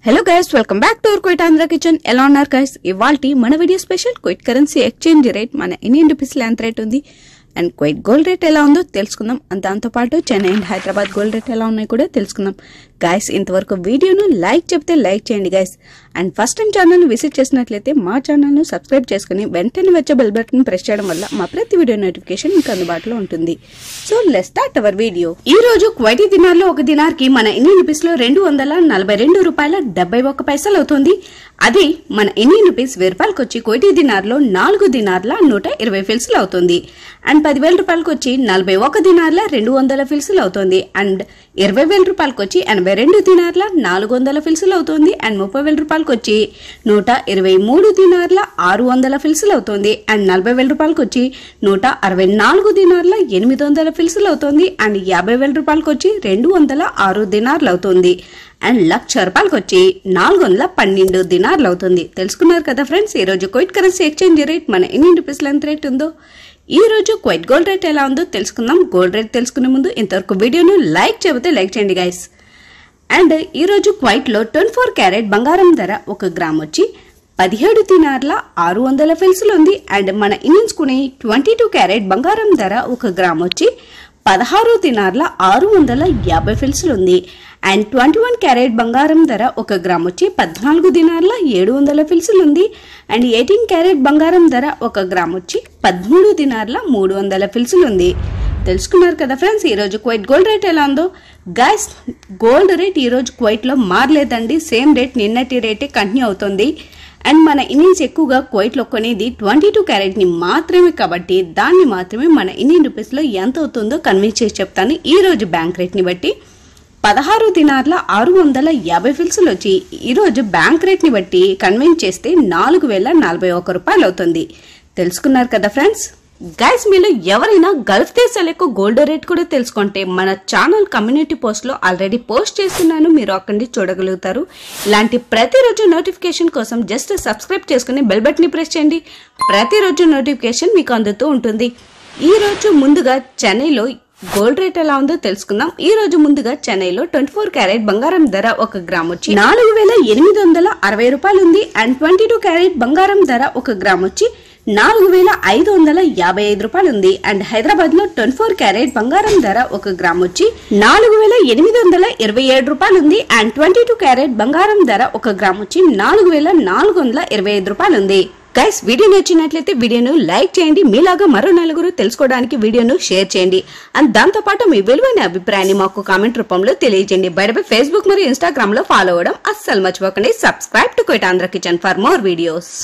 hello guys welcome back to our Kuwait Andhra Kitchen ఎలా ఉన్నారు guys ఇవాల్టి మన video special Kuwait currency exchange rate మన ఇండియన్ రూపీస్ ఎంత రేట్ ఉంది అండ్ క్వైట్ గోల్డ్ రేట్ ఎలా ఉందో తెలుసుకుందాం అండ్ దాంతోపాటు Chennai and Hyderabad gold rate ఎలా ఉన్నాయి కూడా తెలుసుకుందాం గాయస్ ఇంతవరకు వీడియోను లైక్ చెప్తే లైక్ చేయండి గైస్ అండ్ ఫస్ట్ టైం ఛానల్ని విజిట్ చేసినట్లయితే మా ఛానల్ను సబ్స్క్రైబ్ చేసుకుని వెంటనే వచ్చే బెల్ బటన్ ప్రెస్ చేయడం వల్ల మా ప్రతి వీడియో నోటిఫికేషన్ మీకు అందుబాటులో ఉంటుంది so let's start our video ఈ రోజు క్వైటీ దినార్లో ఒక దినార్కి మన ఇండియన్ రూపీస్ లో రెండు వందల నలభై రెండు రూపాయల డెబ్బై ఒక్క పైసలు అవుతుంది అదే మన ఇండియన్ రూపీస్ వెయ్యి రూపాయలకు వచ్చి కోటి దినార్లో నాలుగు దినార్ల నూట ఇరవై ఫిల్సులు అవుతుంది అండ్ పదివేల రూపాయలకు వచ్చి నలభై ఒక దినార్ల రెండు వందల ఫిల్సులు అవుతుంది అండ్ ఇరవై వేల రూపాయలకు వచ్చి ఎనభై రెండు దినార్ల నాలుగు వందల ఫిల్సులు అవుతుంది అండ్ ముప్పై వేల రూపాయలకు వచ్చి నూట ఇరవై మూడు దినార్ల ఆరు వందల ఫిల్సులు అవుతుంది అండ్ నలభై వేల రూపాయలకు వచ్చి నూట అరవై నాలుగు దినార్ల ఎనిమిది వందల ఫిల్సులు అవుతుంది అండ్ యాభై వేల రూపాయలకు వచ్చి రెండు వందల ఆరు దినార్లు అవుతుంది అండ్ లక్ష రూపాయలకు వచ్చి నాలుగు వందల పన్నెండు దినార్లు అవుతుంది తెలుసుకున్నారు కదా ఫ్రెండ్స్ ఈ రోజు క్వైట్ కరెన్సీ ఎక్స్చేంజ్ రేట్ మన ఇండియన్ రూపీస్లో ఎంత రేట్ ఉందో ఈ రోజు క్వైట్ గోల్డ్ రేట్ ఎలా ఉందో తెలుసుకుందాం గోల్డ్ రేట్ తెలుసుకునే ముందు ఇంతవరకు వీడియోను లైక్ చెబితే లైక్ చేయండి గైస్ అండ్ ఈ రోజు క్వైట్ లో ట్వంటీ ఫోర్ క్యారెట్ బంగారం ధర ఒక గ్రామ్ వచ్చి పదిహేడు తినార్ల ఆరు వందల ఫిల్సులు ఉంది అండ్ మన ఇండియన్స్ కునే ట్వంటీ టూ క్యారెట్ బంగారం ధర ఒక గ్రామ్ వచ్చి పదహారు తినార్ల ఆరు వందల యాభై ఫిల్సులు ఉంది అండ్ ట్వంటీ వన్ క్యారెట్ బంగారం ధర ఒక గ్రామ్ వచ్చి పద్నాలుగు దినార్ల ఏడు వందల ఫిల్సులు ఉంది అండ్ ఎయిటీన్ క్యారెట్ బంగారం ధర ఒక గ్రామ్ వచ్చి పదమూడు దినార్ల మూడు వందల ఫిల్సులు ఉంది తెలుసుకున్నారు కదా ఫ్రెండ్స్ ఈ రోజు క్వైట్ గోల్డ్ రేట్ ఎలా ఉందో గాయస్ గోల్డ్ రేట్ ఈ రోజు క్వైట్ లో మారలేదండి సేమ్ రేట్ నిన్నటి రేటే కంటిన్యూ అవుతుంది అండ్ మన ఇండియన్స్ ఎక్కువగా కువైట్ లో కొనేది ట్వంటీ టూ క్యారెట్ ని మాత్రమే కాబట్టి దాన్ని మాత్రమే మన ఇండియన్ రూపీస్ లో ఎంత అవుతుందో కన్విన్స్ చేసి చెప్తాను ఈ రోజు బ్యాంక్ రేట్ ని బట్టి పదహారు దినార్ల ఆరు వందల యాభై ఫిల్సులు వచ్చి ఈరోజు బ్యాంక్ రేట్ని బట్టి కన్విన్స్ చేస్తే నాలుగు వేల నలభై ఒక్క రూపాయలు అవుతుంది తెలుసుకున్నారు కదా ఫ్రెండ్స్ గైస్ మీలో ఎవరైనా గల్ఫ్ దేశాలకు గోల్డ్ రేట్ కూడా తెలుసుకుంటే మన ఛానల్ కమ్యూనిటీ పోస్ట్ లో ఆల్రెడీ పోస్ట్ చేస్తున్నాను మీరు అక్కడి నుంచి చూడగలుగుతారు ఇలాంటి ప్రతిరోజు నోటిఫికేషన్ కోసం జస్ట్ సబ్స్క్రైబ్ చేసుకుని బెల్ బటన్ ని ప్రెస్ చేయండి ప్రతిరోజు నోటిఫికేషన్ మీకు అందుతూ ఉంటుంది ఈ రోజు ముందుగా చెన్నైలో గోల్డ్ రేట్ ఎలా ఉందో తెలుసుకుందాం ఈ రోజు ముందుగా చెన్నైలో ట్వంటీ ఫోర్ క్యారెట్ బంగారం ధర ఒక గ్రామ్ వచ్చి నాలుగు వేల ఎనిమిది వందల అరవై రూపాయలు ఉంది అండ్ ట్వంటీ టూ క్యారెట్ బంగారం ధర ఒక గ్రామ్ వచ్చి నాలుగు వేల ఐదు వందల యాభై ఐదు రూపాయలు ఉంది అండ్ హైదరాబాద్ లో ట్వంటీ ఫోర్ క్యారెట్ బంగారం ధర ఒక గ్రామ్ వచ్చి నాలుగు వేల ఎనిమిది వందల ఇరవై ఏడు రూపాయలు ఉంది అండ్ ట్వంటీ టూ క్యారెట్ బంగారం ధర ఒక గ్రామ్ వచ్చి నాలుగు వేల నాలుగు వందల ఇరవై ఐదు రూపాయలు ఉంది గైస్ వీడియో నచ్చినట్లయితే వీడియోను లైక్ చేయండి మీలాగా మరో నలుగురు తెలుసుకోవడానికి వీడియోను షేర్ చేయండి అండ్ దాంతోపాటు మీ విలువైన అభిప్రాయాన్ని మాకు కామెంట్ రూపంలో తెలియజేయండి బయటపై ఫేస్బుక్ మరియు ఇన్స్టాగ్రామ్ లో ఫాలో అవ్వడం అస్సలు మర్చిపోకండి subscribe to Kuwait Andhra Kitchen for more videos